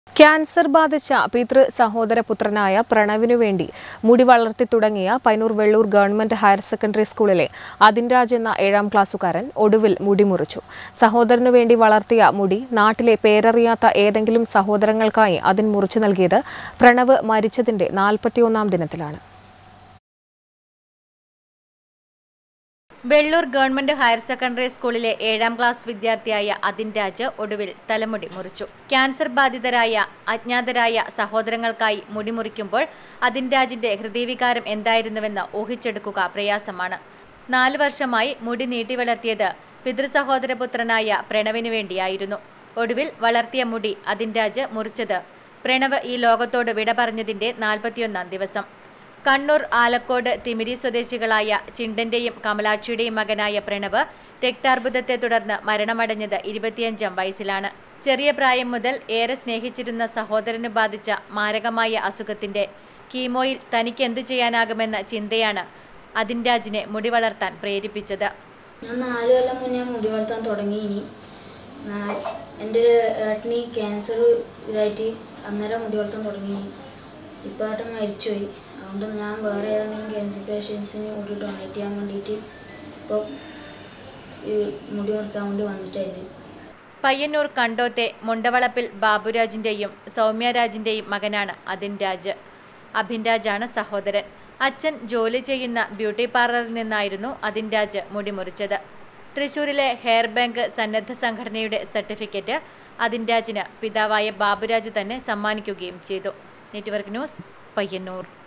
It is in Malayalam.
ക്യാൻസർ ബാധിച്ച പിതൃ സഹോദരപുത്രനായ പ്രണവിനു വേണ്ടി മുടി വളർത്തി തുടങ്ങിയ Painur Vellur government higher secondary സ്കൂളിലെ അതിൻരാജ് എന്ന ഏഴാം ക്ലാസ്സുകാരൻ ഒടുവിൽ മുടി മുറിച്ചു സഹോദരനു വേണ്ടി വളർത്തിയ മുടി നാട്ടിലെ പേരറിയാത്ത ഏതെങ്കിലും സഹോദരങ്ങൾക്കായി അതിൻ മുറിച്ചു നൽകിയത് പ്രണവ് മരിച്ചതിന്റെ നാൽപ്പത്തിയൊന്നാം ദിനത്തിലാണ് വെള്ളൂർ ഗവൺമെന്റ് ഹയർ സെക്കൻഡറി സ്കൂളിലെ ഏഴാം ക്ലാസ് വിദ്യാർത്ഥിയായ അതിൻ രാജ് ഒടുവിൽ തലമുടി മുറിച്ചു ക്യാൻസർ ബാധിതരായ അജ്ഞാതരായ സഹോദരങ്ങൾക്കായി മുടി മുറിക്കുമ്പോൾ അതിൻ രാജിന്റെ ഹൃദയവികാരം എന്തായിരുന്നുവെന്ന് ഊഹിച്ചെടുക്കുക പ്രയാസമാണ് നാല് വർഷമായി മുടി നീട്ടി വളർത്തിയത് പിതൃസഹോദരപുത്രനായ പ്രണവിനു വേണ്ടിയായിരുന്നു ഒടുവിൽ വളർത്തിയ മുടി അതിൻ രാജ് മുറിച്ചത് പ്രണവ് ഈ ലോകത്തോട് വിട പറഞ്ഞതിന്റെ നാൽപ്പത്തിയൊന്നാം ദിവസം കണ്ണൂർ ആലക്കോട് തിമിരി സ്വദേശികളായ ചിണ്ടന്റെയും കമലാക്ഷിയുടെയും മകനായ പ്രണവ് രക്താർബുദത്തെ തുടർന്ന് മരണമടഞ്ഞത് ഇരുപത്തിയഞ്ചാം വയസ്സിലാണ് ചെറിയ പ്രായം മുതൽ ഏറെ സ്നേഹിച്ചിരുന്ന സഹോദരന് ബാധിച്ച മാരകമായ അസുഖത്തിന്റെ കീമോയിൽ തനിക്ക് എന്തു ചെയ്യാനാകുമെന്ന ചിന്തയാണ് അതിൻരാജിനെ മുടി വളർത്താൻ പ്രേരിപ്പിച്ചത് ഞാൻ നാല് കൊല്ലം മുന്നേ മുടി വളർത്താൻ തുടങ്ങി ഇനി നാ- എൻ്റെ ഒരു ഏട്ടന് ക്യാൻസർ ഇതായിട്ട് അന്നേരം മുടി വളർത്താൻ തുടങ്ങി ഇപ്പോൾ ഏട്ടൻ മരിച്ചുപോയി അതുകൊണ്ട് ഞാൻ വേറെ ഏതെങ്കിലും ക്യാൻസർ പേഷ്യൻസിന് മുടി ഡൊണേറ്റ് ചെയ്യാൻ വേണ്ടിയിട്ട് ഇപ്പോൾ ഈ മുടി മുറിക്കാൻ വേണ്ടി വന്നിട്ടായിരുന്നു പയ്യന്നൂർ കണ്ടോത്തെ മുണ്ടവളപ്പിൽ ബാബുരാജിന്റെയും സൗമ്യരാജിന്റെയും മകനാണ് അതിൻ രാജ് അഭിൻ രാജാണ് സഹോദരൻ അച്ഛൻ ജോലി ചെയ്യുന്ന ബ്യൂട്ടി പാർലറിൽ നിന്നായിരുന്നു അതിൻ രാജ് മുടി മുറിച്ചത് തൃശൂരിലെ ഹെയർ ബാങ്ക് സന്നദ്ധ സംഘടനയുടെ സർട്ടിഫിക്കറ്റ് അതിൻ രാജിന് പിതാവായ ബാബുരാജ് തന്നെ സമ്മാനിക്കുകയും ചെയ്തു നെറ്റ്വർക്ക് ന്യൂസ് പയ്യന്നൂർ